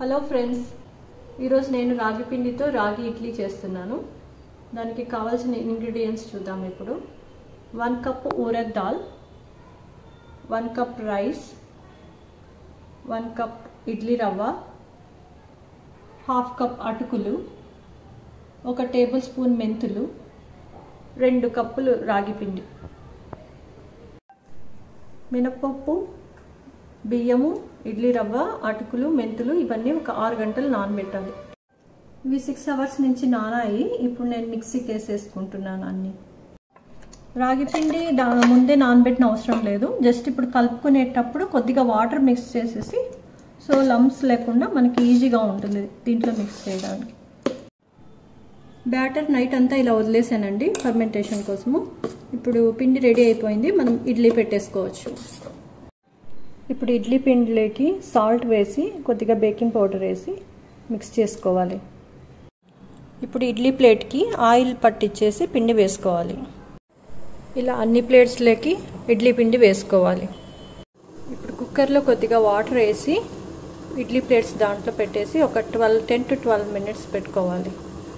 hello friends ఈరోజు నేను రాగి పిండితో రాగి ఇడ్లీ చేస్తున్నాను దానికి కావాల్సిన ఇంగ్రీడియంట్స్ చూద్దాం ఇప్పుడు one cup urad dal one cup rice one cup idli rava half cup అటుకులు ఒక టేబుల్ స్పూన్ మెంతులు రెండు కప్పులు రాగి పిండి మినపప్పు బియ్యము ఇడ్లీ రవ్వ అటుకులు మెంతులు ఇవన్నీ ఒక ఆరు గంటలు నానబెట్టాలి ఇవి సిక్స్ అవర్స్ నుంచి నానాయి ఇప్పుడు నేను మిక్సీకి వేసేసుకుంటున్నాను అన్ని రాగి పిండి దా ముందే నానబెట్టిన అవసరం లేదు జస్ట్ ఇప్పుడు కలుపుకునేటప్పుడు కొద్దిగా వాటర్ మిక్స్ చేసేసి సో లమ్స్ లేకుండా మనకి ఈజీగా ఉంటుంది దీంట్లో మిక్స్ చేయడానికి బ్యాటర్ నైట్ అంతా ఇలా వదిలేసానండి ఫర్మెంటేషన్ కోసము ఇప్పుడు పిండి రెడీ అయిపోయింది మనం ఇడ్లీ పెట్టేసుకోవచ్చు ఇప్పుడు ఇడ్లీ పిండిలోకి సాల్ట్ వేసి కొద్దిగా బేకింగ్ పౌడర్ వేసి మిక్స్ చేసుకోవాలి ఇప్పుడు ఇడ్లీ ప్లేట్కి ఆయిల్ పట్టించేసి పిండి వేసుకోవాలి ఇలా అన్ని ప్లేట్స్లోకి ఇడ్లీ పిండి వేసుకోవాలి ఇప్పుడు కుక్కర్లో కొద్దిగా వాటర్ వేసి ఇడ్లీ ప్లేట్స్ దాంట్లో పెట్టేసి ఒక twelve ten to twelve minutes పెట్టుకోవాలి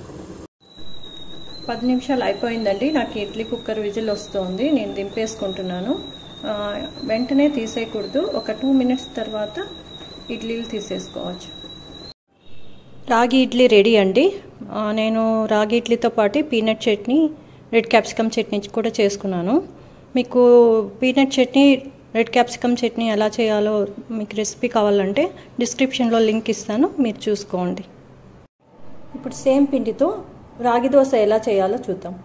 పది నిమిషాలు అయిపోయిందండి నాకు ఇడ్లీ కుక్కర్ విజిల్ వస్తుంది నేను దింపేసుకుంటున్నాను వెంటనే తీసేయకూడదు ఒక టూ మినిట్స్ తర్వాత ఇడ్లీలు తీసేసుకోవచ్చు రాగి ఇడ్లీ రెడీ అండి నేను రాగి ఇడ్లీతో పాటు peanut chutney red capsicum chutney కూడా చేసుకున్నాను మీకు peanut chutney red capsicum chutney ఎలా చేయాలో మీకు రెసిపీ కావాలంటే డిస్క్రిప్షన్లో లింక్ ఇస్తాను మీరు చూసుకోండి ఇప్పుడు సేమ్ పిండితో రాగి దోశ ఎలా చేయాలో చూద్దాం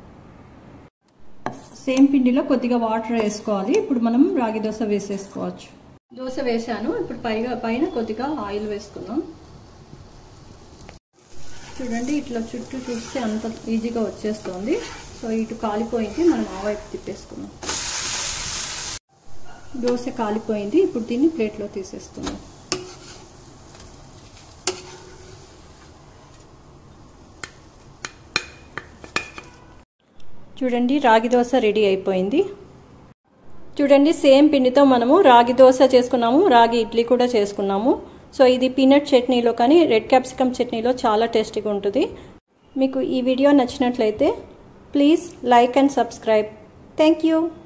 సేమ్ పిండిలో కొద్దిగా వాటర్ వేసుకోవాలి ఇప్పుడు మనం రాగి దోశ వేసేసుకోవచ్చు దోశ వేసాను ఇప్పుడు పైగా పైన కొద్దిగా ఆయిల్ వేసుకుందాం చూడండి ఇట్లా చుట్టూ చూస్తే అంత ఈజీగా వచ్చేస్తుంది సో ఇటు కాలిపోయింది మనం ఆ వైపు తిప్పేసుకున్నాం దోశ కాలిపోయింది ఇప్పుడు దీన్ని ప్లేట్లో తీసేస్తున్నాం చూడండి రాగి దోశ రెడీ అయిపోయింది చూడండి సేమ్ పిండితో మనము రాగి దోశ చేసుకున్నాము రాగి ఇడ్లీ కూడా చేసుకున్నాము సో ఇది పీనట్ చట్నీలో కానీ రెడ్ క్యాప్సికమ్ చట్నీలో చాలా టేస్టీగా ఉంటుంది మీకు ఈ వీడియో నచ్చినట్లయితే please like and subscribe thank you